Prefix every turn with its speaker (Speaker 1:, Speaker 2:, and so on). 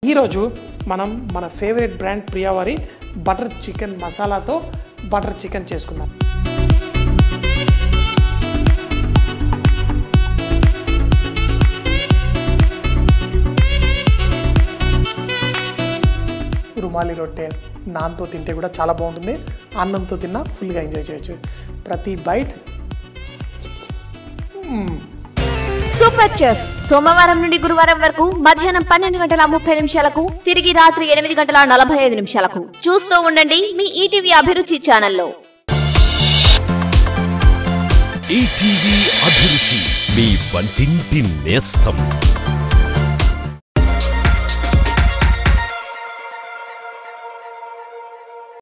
Speaker 1: ఈరోజు మనం మన ఫేవరెట్ బ్రాండ్ ప్రియావారి బటర్ చికెన్ మసాలాతో బటర్ చికెన్ చేసుకుందాం రుమాలి రొట్టె నాన్తో తింటే కూడా చాలా బాగుంటుంది అన్నంతో తిన్నా ఫుల్గా ఎంజాయ్ చేయొచ్చు ప్రతి బైట్
Speaker 2: సూపర్ చెఫ్ సోమవారం నుండి గురువారం వరకు మధ్యాహ్నం పన్నెండు గంటల ముప్పై నిమిషాలకు తిరిగి రాత్రి ఎనిమిది గంటల నలభై ఐదు నిమిషాలకు చూస్తూ ఉండండి మీ ఈటీవీ అభిరుచి ఛానల్లో
Speaker 3: ఈటీవీ అభిరుచి మీ వంటింటి నేస్తం